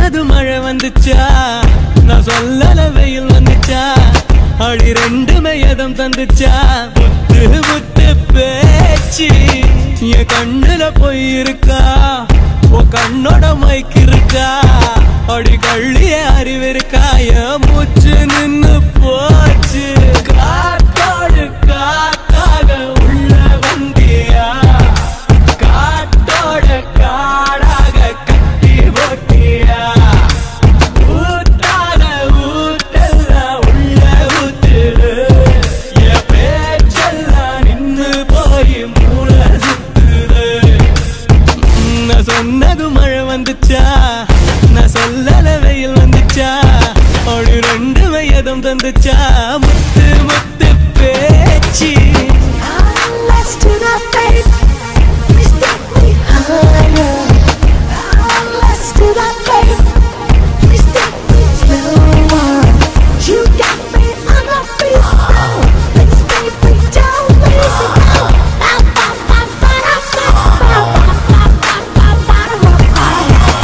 சொன்னது மழை வந்துச்சா நான் சொல்லல வெயில் வந்துச்சா அடி ரெண்டுமே எதம் தந்துச்சா முத்து முத்து பேச்சு என் கண்ணுல போய் இருக்கா ஓ கண்ணோட மைக்கு இருக்கா அடி கள்ளிய அறிவு இருக்கா என் மூச்சு நின்னு போச்சு காத்தோடு காத்தாக உள்ள வந்தியா காத்தோட காடாக கட்டி போட்டியா ஊத்தாத ஊத்தெல்லாம் உள்ள ஊத்துது என் பேச்செல்லாம் நின்னு போய் மூளை சுத்துது நான் சொன்னது மழை வந்துச்சா நான் சொல்லல வெயில் வந்துச்சா அப்படி ரெண்டு வயதும் தந்துச்சா முத்து முத்து பேச்சு Let's do the faith. Mistake me higher. Let's do the faith. Mistake me slower. You got me on the beat now. Let's baby down, lazy now. Ba ba ba ba da ba ba ba ba ba ba ba da ba ba.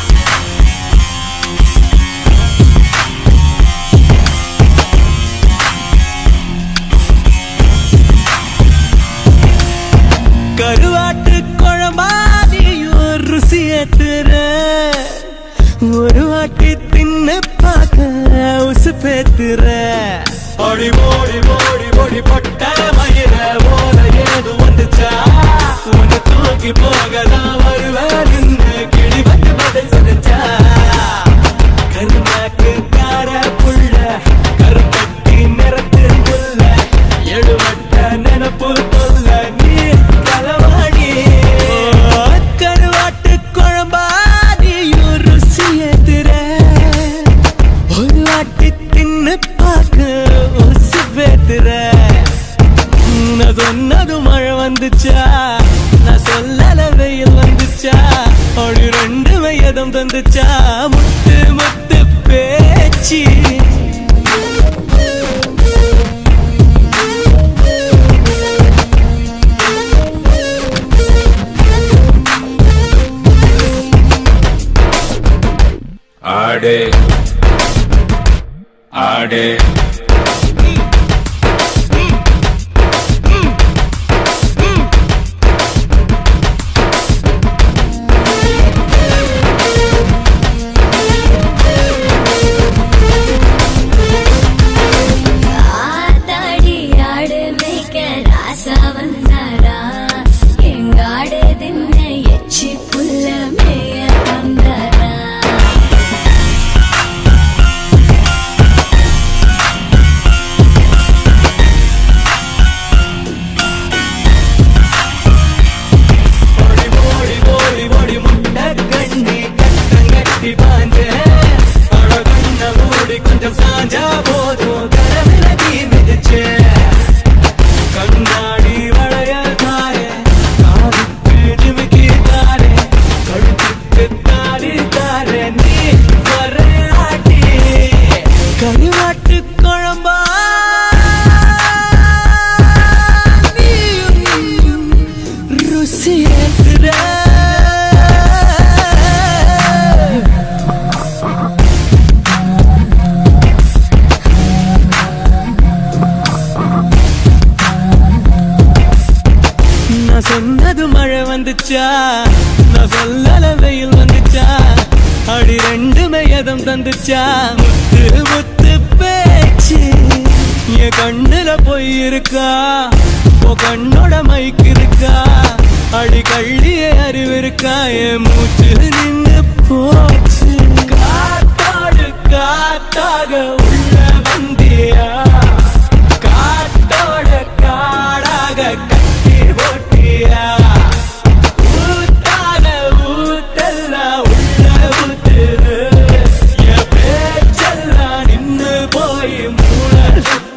கருவாட்டு குழம்பாதியும் ருசி ஏத்துற ஒரு வாட்டி தின்னு பார்க்க உசு பேத்துற ஓடி ஓடி ஓடி ஓடி பட்ட மயிர ஓல ஏது வந்துச்சா உன்னை தூக்கி போகலாம் வருவேன் நின்று கிளி வந்து பதில் சொல்லுச்சா கருநாக்கு கார புள்ள கருப்பட்டி நிறத்து புள்ள எழுவட்ட நினப்பு தொல்ல நீ களவாடி கருவாட்டு குழம்பாதியும் ருசி எதிர ஒரு வாட்டி தின்னு பார்க்க உசு பேத்துற நான் சொன்னது மழை வந்துச்சா நான் சொல்லல வெயில் வந்துச்சா அப்படி ரெண்டு வயதும் தந்துச்சா முத்து முத்து பேச்சு ஆடு ஆடு ஆத்தாடி ஆடு மேய்க்க ராசா வந்தாரா எங்காடு தின்ன எச்சி புல்ல மேய வந்தாரா ஓடி ஓடி ஓடி ஓடி முட்டை கண்ணி கட்டங்கட்டி பாஞ்ச அழ கண்ண மூடி கொஞ்சம் சாஞ்சா போதும் கரவில தீ மிதிச்ச கண்ணாடி வளைய தாரே காதுக்கு ஜிமிக்கி தாரே கழுத்துக்கு தாடி தாரே நீ வர ஆட்டி கருவாட்டு குழம்பா நீயும் ருசி ஏத்துற நான் சொன்னது மழை வந்துச்சா நான் சொல்லல வெயில் வந்துச்சா அடி ரெண்டுமே எதம் தந்துச்சா முத்து முத்து பேச்சு என் கண்ணுல போய் இருக்கா ஓ கண்ணோட மைக்கு இருக்கா அடி கள்ளிய அறிவு இருக்கா என் மூச்சு நின்னு போச்சு காத்தோடு காத்தாக உள்ள வந்தியா காத்தோட காடாக கட்டி போட்டியா ஊத்தாத ஊத்தெல்லாம் உள்ள ஊத்துது என் பேச்செல்லாம் நின்னு போய் மூளை சுத்துது